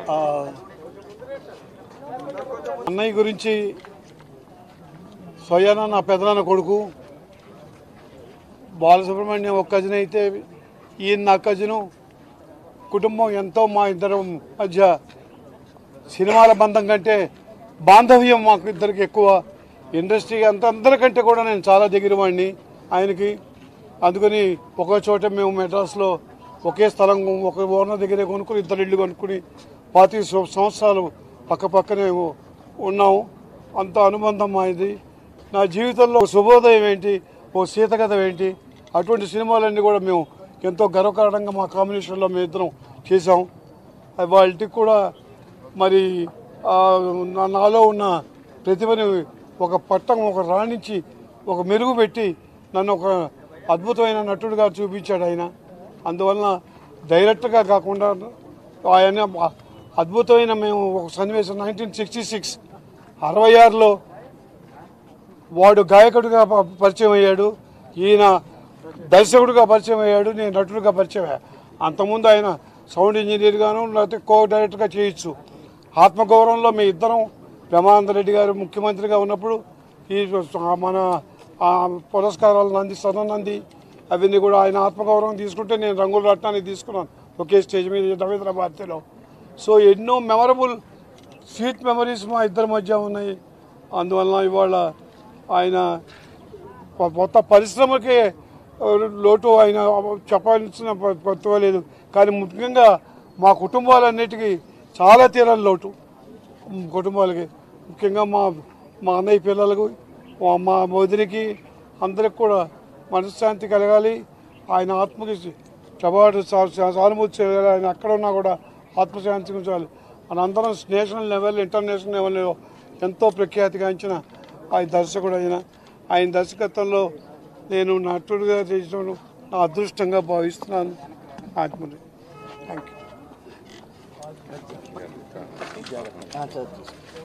ఆ, అన్నయ్య గురించి స్వయాన నా పెదనాన్న కొడుకు బాలసుబ్రహ్మణ్యం ఒక కజిన్ అయితే ఈయన నా కజిను కుటుంబం ఎంతో మా ఇద్దరు మధ్య సినిమాల బంధం కంటే బాంధవ్యం మాకు ఇద్దరికి ఎక్కువ ఇండస్ట్రీ అంత అందరికంటే కూడా నేను చాలా దగ్గర వాడిని ఆయనకి అందుకని ఒకే చోట మేము మెడ్రాస్లో ఒకే స్థలం ఒక ఓనర్ దగ్గరే కొనుక్కుని ఇద్దరు ఇల్లు కొనుక్కుని పాతి సంవత్సరాలు పక్క పక్కనే ఉన్నాము అంత అనుబంధం మాది నా జీవితంలో ఒక శుభోదయం ఏంటి ఓ సీతకథ ఏంటి అటువంటి సినిమాలన్నీ కూడా మేము ఎంతో గర్వకారణంగా మా కాంబినేషన్లో మేము ఇద్దరం చేసాం వాళ్ళకి కూడా మరి ఆ, నా- నాలో ఉన్న ప్రతిభని ఒక పట్టం ఒక రాణించి ఒక మెరుగు పెట్టి నన్ను ఒక అద్భుతమైన నటుడిగా చూపించాడు ఆయన అందువలన డైరెక్ట్గా కాకుండా ఆయన అద్భుతమైన మేము ఒక సన్నివేశం నైన్టీన్ సిక్స్టీ సిక్స్ అరవై ఆరులో వాడు గాయకుడిగా ప- పరిచయం అయ్యాడు ఈయన దర్శకుడిగా పరిచయం అయ్యాడు నేను నటుడిగా పరిచయం అయ్యా అంతకుముందు ఆయన సౌండ్ ఇంజనీర్ గాను లేకపోతే కో డైరెక్టర్గా చేయొచ్చు ఆత్మగౌరవంలో మీ ఇద్దరం బ్రహ్మానంద రెడ్డి గారు ముఖ్యమంత్రిగా ఉన్నప్పుడు ఈ మన ఆ పురస్కారాలు నంది సదనంది అవన్నీ కూడా ఆయన ఆత్మగౌరవం తీసుకుంటే నేను రంగుల రత్నాన్ని తీసుకున్నాను ఒకే స్టేజ్ మీద రవీంద్ర భారతిలో సో ఎన్నో మెమరబుల్ స్వీట్ మెమరీస్ మా ఇద్దరి మధ్య ఉన్నాయి అందువలన ఇవాళ ఆయన కొ- కొత్త పరిశ్రమకే ఆ, లోటు ఆయన చెప్పాల్సిన ప- పర్వాలేదు కానీ ముఖ్యంగా మా కుటుంబాలన్నిటికీ చాలా తీరని లోటు ఉమ్, కుటుంబాలకి ముఖ్యంగా మా మా అన్నయ్య పిల్లలకు మా- మా వదినికి అందరికి కూడా మనశ్శాంతి కలగాలి ఆయన ఆత్మకి ప్రభావం సానుభూతి చేయాలి ఆయన ఎక్కడ ఉన్నా కూడా ఆత్మశాంతి ఉంచాలి మనందరం నేషనల్ లెవెల్ ఇంటర్నేషనల్ లెవెల్లో ఎంతో ప్రఖ్యాతిగాంచిన ఆయన దర్శకుడు ఆయన ఆయన దర్శకత్వంలో నేను నటుడిగా చేసిన నా అదృష్టంగా భావిస్తున్నాను ఆత్మని థ్యాంక్ యూ